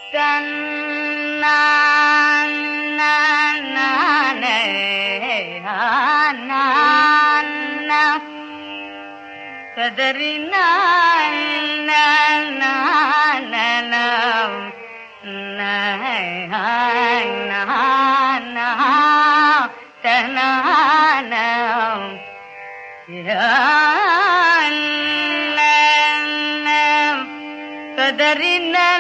கதறி கதறி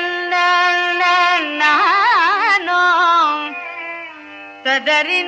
நானோ கதறி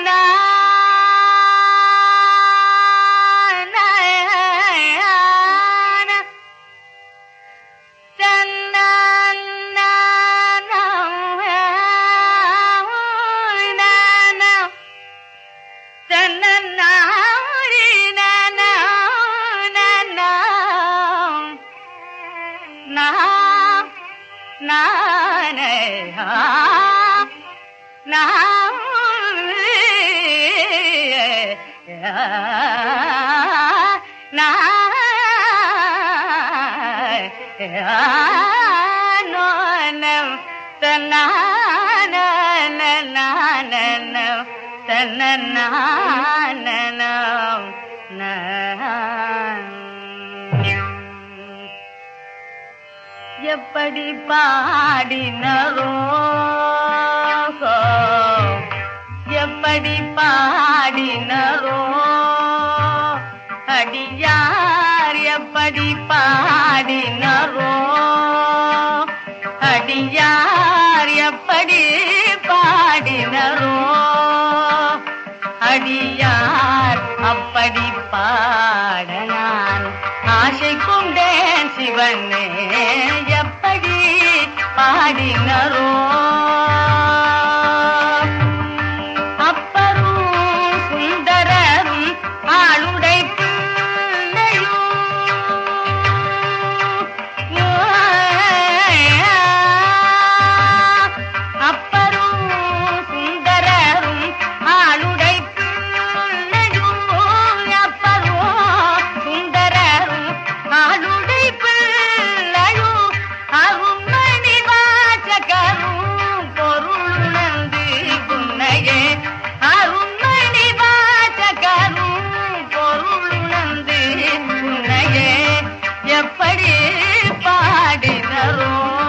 எப்படி பாடினரோ எப்படி பாடினரோ அடியார் எப்படி பாடினரோ அடியார் எப்படி பாடினரோ அடியார் அப்படி பாட நான் ஆசை கொண்டேன் சிவனே எப்படி பாடினரோ அப்பரும் சுந்தரரும் ஆளுடை பிள்ளையும் அப்பரும் சுந்தரரும் ஆளுடை பிள்ளையும் அப்பரும் சுந்தரரும் ஆளுடை பிள்ளையும் அருண்மணி வாசகரும் பொருளுணர்ந்து புன்னையே அருண்மணி வாசகரும் பொருளுணர்ந்து புன்னையே எப்படி பாடினரோ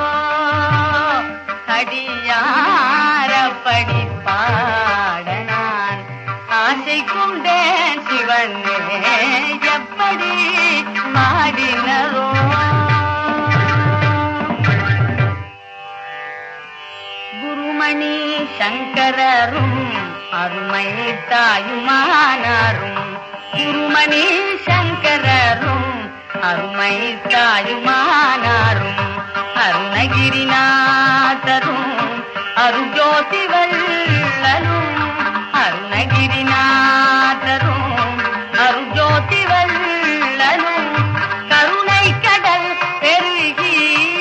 அடியாரப்படி பாட நான் ஆசை கொண்டேன் சிவனே எப்படி பாடினரோ குருமணி சங்கரரும் அருமை தாயுமானாரும் குருமணி சங்கரரும் அருமை தாயுமானாரும் அருணகிரிநாதரும் அருஜோதி வல்லலும் அருணகிரிநாதரும் அருஜோதி வல்லலும் கருணை கடல் பெருகி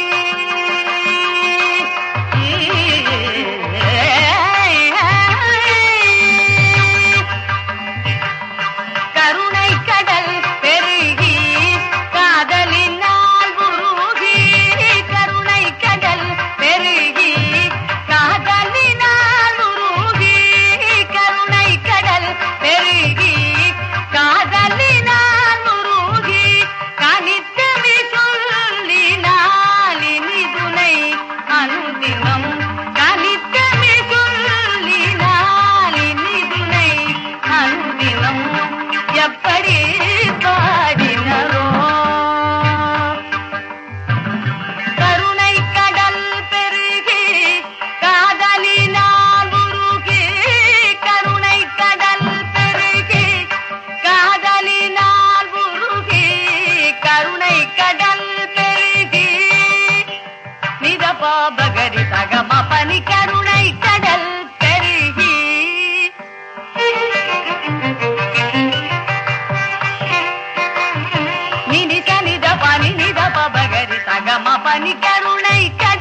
கருணை கடல் பெருகி காதலினால் உருகி கருணை கடல் பெருகி காதலினால் உருகி கருணை கடல் பெருகி காதலினால் உருகி கனித்தமி சொல்லினால் இனிதுனை அனுதினம் கனித்தமி சொல்லினால் இனிதுனை அனுதினம் எப்படி பாடினரோ கருணை கடல் பெருகி காதலினால் உருகி கருணை கடல் பெருகி காதலினால் உருகி கருணை கடல் பெருகி நிதபா பகரி தகம பனி கருணை கடல் பெருகி நிதி சனித பனி நித பகரி தகம பனி கருணை கடல்